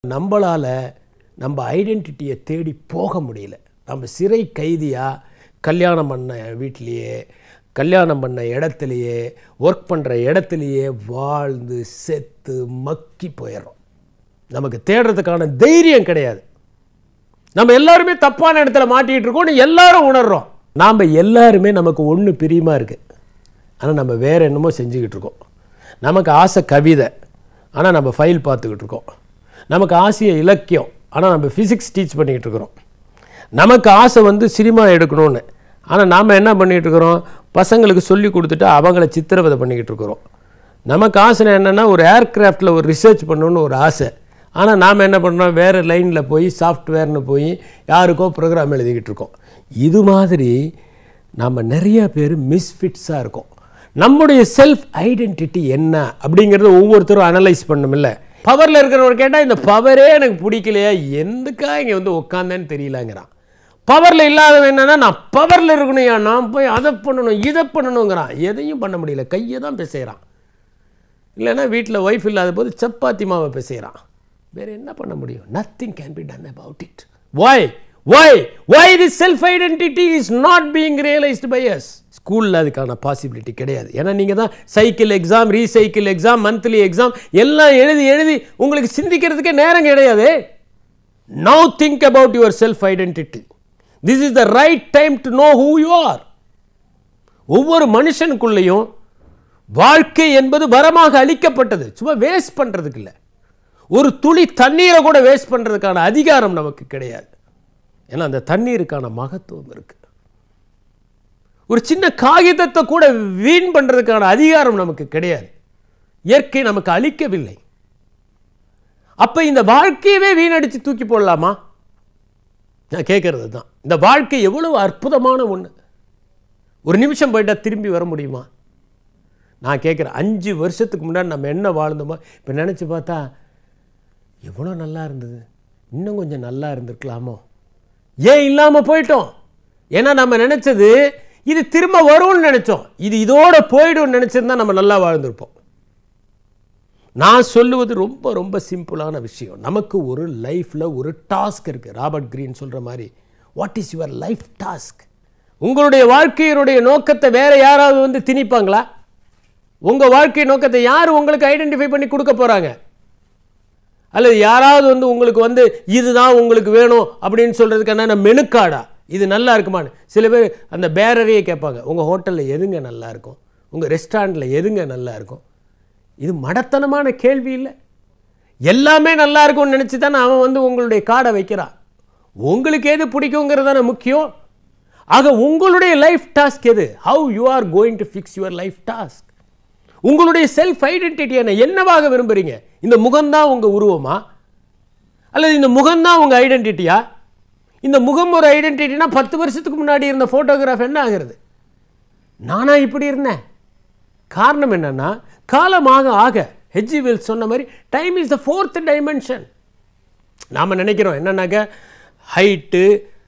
நம்மளால் நம்ம ஐடென்டிட்டியை தேடி போக முடியல நம்ம சிறை கைதியாக கல்யாணம் பண்ண வீட்லேயே கல்யாணம் பண்ண இடத்துலையே ஒர்க் பண்ணுற இடத்துலையே வாழ்ந்து செத்து மக்கி போயிடுறோம் நமக்கு தேடுறதுக்கான தைரியம் கிடையாது நம்ம எல்லாருமே தப்பான இடத்துல மாட்டிகிட்டு இருக்கோம்னு எல்லாரும் உணர்றோம் நாம் எல்லாருமே நமக்கு ஒன்று பிரியமாக இருக்குது ஆனால் நம்ம வேறு என்னமோ செஞ்சுக்கிட்டு இருக்கோம் நமக்கு ஆசை கவிதை ஆனால் நம்ம ஃபைல் பார்த்துக்கிட்டு இருக்கோம் நமக்கு ஆசைய இலக்கியம் ஆனால் நம்ம ஃபிசிக்ஸ் டீச் பண்ணிக்கிட்டு இருக்கிறோம் நமக்கு ஆசை வந்து சினிமா எடுக்கணும்னு ஆனால் நாம் என்ன பண்ணிகிட்டு இருக்கிறோம் பசங்களுக்கு சொல்லி கொடுத்துட்டு அவங்கள சித்திரவதை பண்ணிக்கிட்டு இருக்கிறோம் நமக்கு ஆசை என்னென்னா ஒரு ஏர்கிராஃப்டில் ஒரு ரிசர்ச் பண்ணணும்னு ஒரு ஆசை ஆனால் நாம் என்ன பண்ணுறோம் வேறு லைனில் போய் சாஃப்ட்வேர்னு போய் யாருக்கோ ப்ரோக்ராம் எழுதிக்கிட்டு இருக்கோம் இது மாதிரி நம்ம நிறைய பேர் மிஸ்ஃபிட்ஸாக இருக்கோம் நம்முடைய செல்ஃப் ஐடென்டிட்டி என்ன அப்படிங்கிறத ஒவ்வொருத்தரும் அனலைஸ் பண்ணமில்ல பவரில் இருக்கிறவங்க கேட்டால் இந்த பவரே எனக்கு பிடிக்கலையா எந்துக்கா இங்கே வந்து உட்காந்தேன்னு தெரியலங்கிறான் பவரில் இல்லாதவன் என்னன்னா நான் பவரில் இருக்கணும்யா நான் போய் அதை பண்ணணும் இதை பண்ணணுங்கிறான் எதையும் பண்ண முடியல கையை தான் பிசைகிறான் இல்லைன்னா வீட்டில் ஒய்ஃப் இல்லாத போது சப்பாத்தி மாவை பிசைகிறான் வேற என்ன பண்ண முடியும் nothing can be done about it why why why the self identity is not being realised by us ஸ்கூலில் அதுக்கான பாசிபிலிட்டி கிடையாது ஏன்னா நீங்கள் தான் cycle exam recycle exam monthly exam எல்லாம் எழுதி எழுதி உங்களுக்கு சிந்திக்கிறதுக்கே நேரம் கிடையாது now think about your self identity this is the right time to know who you are ஒவ்வொரு மனுஷனுக்குள்ளேயும் வாழ்க்கை என்பது வரமாக அளிக்கப்பட்டது சும்மா வேஸ்ட் பண்ணுறதுக்கு இல்லை ஒரு துளி தண்ணீரை கூட வேஸ்ட் பண்ணுறதுக்கான அதிகாரம் நமக்கு கிடையாது ஏன்னா அந்த தண்ணீருக்கான மகத்துவம் இருக்கு ஒரு சின்ன காகிதத்தை கூட வீண் பண்ணுறதுக்கான அதிகாரம் நமக்கு கிடையாது இயற்கை நமக்கு அளிக்கவில்லை அப்போ இந்த வாழ்க்கையவே வீணடித்து தூக்கி போடலாமா நான் கேட்கறது தான் இந்த வாழ்க்கை எவ்வளவு அற்புதமான ஒன்று ஒரு நிமிஷம் போயிட்டா திரும்பி வர முடியுமா நான் கேட்குறேன் அஞ்சு வருஷத்துக்கு முன்னாடி நம்ம என்ன வாழ்ந்தோமோ இப்போ நினச்சி பார்த்தா எவ்வளோ நல்லா இருந்தது இன்னும் கொஞ்சம் நல்லா இருந்திருக்கலாமோ ஏன் இல்லாமல் போயிட்டோம் ஏன்னா நம்ம நினச்சது இது திரும்ப வரும்னு நினச்சோம் இது இதோட போயிடும்னு நினச்சிருந்தா நம்ம நல்லா வாழ்ந்திருப்போம் நான் சொல்லுவது ரொம்ப ரொம்ப சிம்பிளான விஷயம் நமக்கு ஒரு லைஃப்பில் ஒரு டாஸ்க் இருக்குது ராபர்ட் கிரீன் சொல்கிற மாதிரி what is your life task உங்களுடைய வாழ்க்கையினுடைய நோக்கத்தை வேற யாராவது வந்து திணிப்பாங்களா உங்கள் வாழ்க்கை நோக்கத்தை யார் உங்களுக்கு ஐடென்டிஃபை பண்ணி கொடுக்க போகிறாங்க அல்லது யாராவது வந்து உங்களுக்கு வந்து இதுதான் உங்களுக்கு வேணும் அப்படின்னு சொல்கிறதுக்கான மெனுக்காடா இது நல்லா இருக்குமான்னு சில பேர் அந்த பேரரையே கேட்பாங்க உங்கள் ஹோட்டலில் எதுங்க நல்லா இருக்கும் உங்கள் ரெஸ்டாரண்ட்டில் எதுங்க நல்லா இருக்கும் இது மடத்தனமான கேள்வி இல்லை எல்லாமே நல்லா இருக்கும்னு நினச்சி தானே அவன் வந்து உங்களுடைய காடை வைக்கிறான் உங்களுக்கு எது பிடிக்குங்கிறது தானே முக்கியம் ஆக உங்களுடைய லைஃப் டாஸ்க் எது how you are going to fix your life task உங்களுடைய செல்ஃப் ஐடென்டிட்டி என்ன என்னவாக விரும்புகிறீங்க இந்த முகம்தான் உங்கள் உருவமா அல்லது இந்த முகம்தான் உங்கள் ஐடென்டிட்டியா இந்த முகம் ஒரு ஐடென்டிட்டினா பத்து வருஷத்துக்கு முன்னாடி இருந்த ஃபோட்டோகிராஃப் என்ன ஆகிறது நானா இப்படி இருந்தேன் காரணம் என்னன்னா காலமாக ஆக ஹெச்ஜி வில் சொன்ன மாதிரி time is the fourth dimension நாம் நினைக்கிறோம் என்னன்னாக்க ஹைட்டு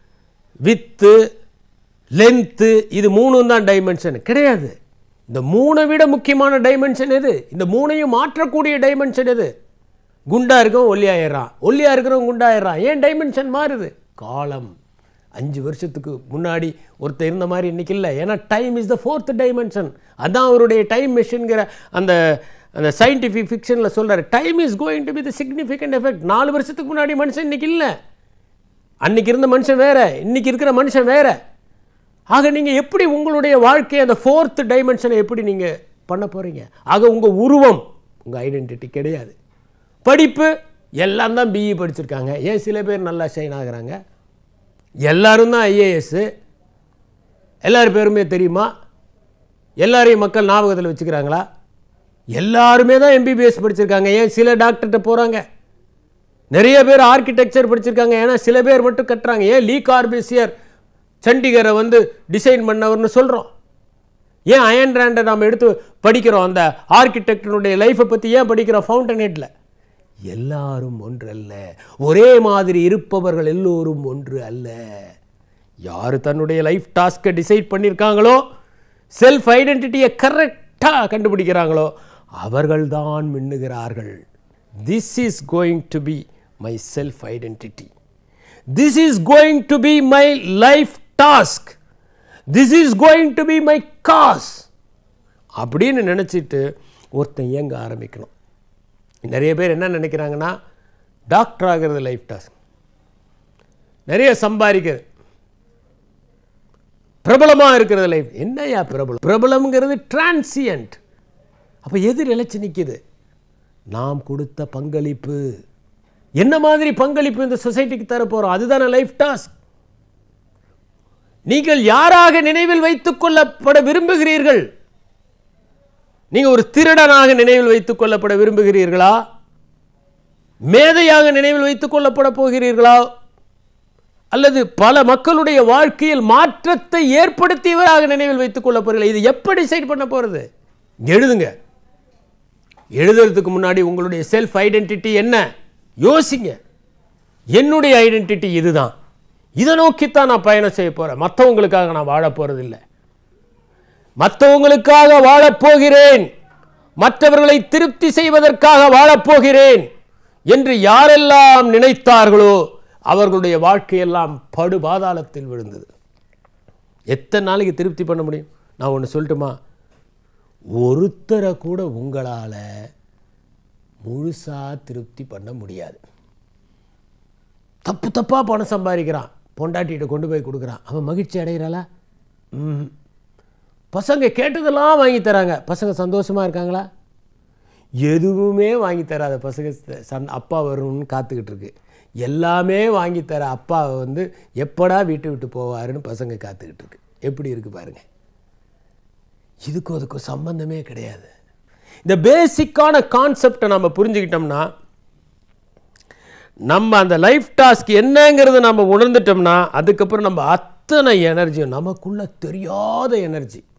வித்து லென்த்து இது மூணும் தான் டைமென்ஷன் கிடையாது இந்த மூணை விட முக்கியமான டைமென்ஷன் எது இந்த மூணையும் மாற்றக்கூடிய டைமென்ஷன் எது குண்டா இருக்கவன் ஒல்லியாயிடுறான் ஒல்லியா இருக்கிறவன் குண்டாயிடுறான் ஏன் டைமென்ஷன் மாறுது காலம் அஞ்சு வருஷத்துக்கு முன்னாடி ஒருத்தர் இருந்த மாதிரி இன்னைக்கு இல்லை ஏன்னா time is the fourth dimension அதான் அவருடைய டைம் மெஷின்கிற அந்த அந்த சயின்டிஃபிக் ஃபிக்ஷனில் சொல்கிறார் time is going to be the significant effect நாலு வருஷத்துக்கு முன்னாடி மனுஷன் இன்னைக்கு இல்லை அன்னைக்கு இருந்த மனுஷன் வேற இன்னைக்கு இருக்கிற மனுஷன் வேற ஆக நீங்கள் எப்படி உங்களுடைய வாழ்க்கையை அந்த ஃபோர்த் டைமென்ஷனை எப்படி நீங்கள் பண்ண போகிறீங்க ஆக உங்கள் உருவம் உங்கள் ஐடென்டிட்டி கிடையாது படிப்பு எல்லாம் தான் பிஇ படிச்சிருக்காங்க ஏன் சில பேர் நல்லா ஷைன் ஆகுறாங்க எல்லாரும் தான் ஐஏஎஸ்ஸு எல்லார் பேருமே தெரியுமா எல்லாரையும் மக்கள் ஞாபகத்தில் வச்சுக்கிறாங்களா எல்லாருமே தான் எம்பிபிஎஸ் படிச்சிருக்காங்க ஏன் சில டாக்டர்கிட்ட போகிறாங்க நிறைய பேர் ஆர்கிடெக்சர் படிச்சிருக்காங்க ஏன்னா சில பேர் மட்டும் கட்டுறாங்க ஏன் லீ கார்பிசியர் சண்டிகரை வந்து டிசைன் பண்ணவர்னு சொல்கிறோம் ஏன் அயன் ரேண்டை நாம் எடுத்து படிக்கிறோம் அந்த ஆர்கிடெக்டனுடைய லைஃப்பை பற்றி ஏன் படிக்கிறோம் ஃபவுண்டன் ஹெட்டில் எல்லாரும் ஒன்று அல்ல ஒரே மாதிரி இருப்பவர்கள் எல்லோரும் ஒன்று அல்ல யார் தன்னுடைய லைஃப் டாஸ்க்கை டிசைட் பண்ணியிருக்காங்களோ செல்ஃப் ஐடென்டிட்டியை கரெக்டாக கண்டுபிடிக்கிறாங்களோ அவர்கள்தான் மின்னுகிறார்கள் this is going to be my self identity this is going to be my life task this is going to be my cause அப்படின்னு நினச்சிட்டு ஒருத்தன் இயங்க ஆரம்பிக்கணும் நிறைய பேர் என்ன நினைக்கிறாங்கன்னா டாக்டர் ஆகிறது லைஃப் டாஸ்க் நிறைய சம்பாதிக்கிறது பிரபலமாக இருக்கிறது லைஃப் என்னையா பிரபலம் பிரபலம்ங்கிறது டிரான்சியன்ட் அப்போ எது நிலைச்சு நிற்கிது நாம் கொடுத்த பங்களிப்பு என்ன மாதிரி பங்களிப்பு இந்த சொசைட்டிக்கு தர போகிறோம் அதுதானே லைஃப் டாஸ்க் நீங்கள் யாராக நினைவில் வைத்துக் கொள்ளப்பட விரும்புகிறீர்கள் நீங்கள் ஒரு திருடனாக நினைவில் வைத்துக் கொள்ளப்பட விரும்புகிறீர்களா மேதையாக நினைவில் வைத்துக் கொள்ளப்பட போகிறீர்களா அல்லது பல மக்களுடைய வாழ்க்கையில் மாற்றத்தை ஏற்படுத்தியவராக நினைவில் வைத்துக் கொள்ள போறீர்கள் இது எப்படி டிசைட் பண்ண போறது எழுதுங்க எழுதுறதுக்கு முன்னாடி உங்களுடைய செல்ஃப் ஐடென்டிட்டி என்ன யோசிங்க என்னுடைய ஐடென்டிட்டி இதுதான் இதை நோக்கித்தான் நான் பயணம் செய்ய போறேன் மற்றவங்களுக்காக நான் வாழ போறதில்லை மற்றவங்களுக்காக வாழப்போகிறேன் மற்றவர்களை திருப்தி செய்வதற்காக வாழப்போகிறேன் என்று யாரெல்லாம் நினைத்தார்களோ அவர்களுடைய வாழ்க்கையெல்லாம் படு பாதாளத்தில் விழுந்தது எத்தனை நாளைக்கு திருப்தி பண்ண முடியும் நான் ஒன்று சொல்லட்டுமா ஒருத்தரை கூட உங்களால் முழுசாக திருப்தி பண்ண முடியாது தப்பு தப்பாக பணம் சம்பாதிக்கிறான் பொண்டாட்டிகிட்ட கொண்டு போய் கொடுக்குறான் அவன் மகிழ்ச்சி அடைகிறாளா ம் பசங்க கேட்டதெல்லாம் வாங்கி தராங்க பசங்க சந்தோஷமாக இருக்காங்களா எதுவுமே வாங்கி தராத பசங்க ச- சன் அப்பா வரணும்னு காத்துக்கிட்டு இருக்கு எல்லாமே வாங்கி தர அப்பா வந்து எப்படா வீட்டை விட்டு போவாருன்னு பசங்க காத்துக்கிட்டு இருக்கு எப்படி இருக்கு பாருங்க இதுக்கும் அதுக்கும் சம்பந்தமே கிடையாது இந்த பேசிக்கான கான்செப்டை நம்ம புரிஞ்சுக்கிட்டோம்னா நம்ம அந்த லைஃப் டாஸ்க் என்னங்கிறத நம்ம உணர்ந்துட்டோம்னா அதுக்கப்புறம் நம்ம அத்தனை எனர்ஜியும் நமக்குள்ள தெரியாத எனர்ஜி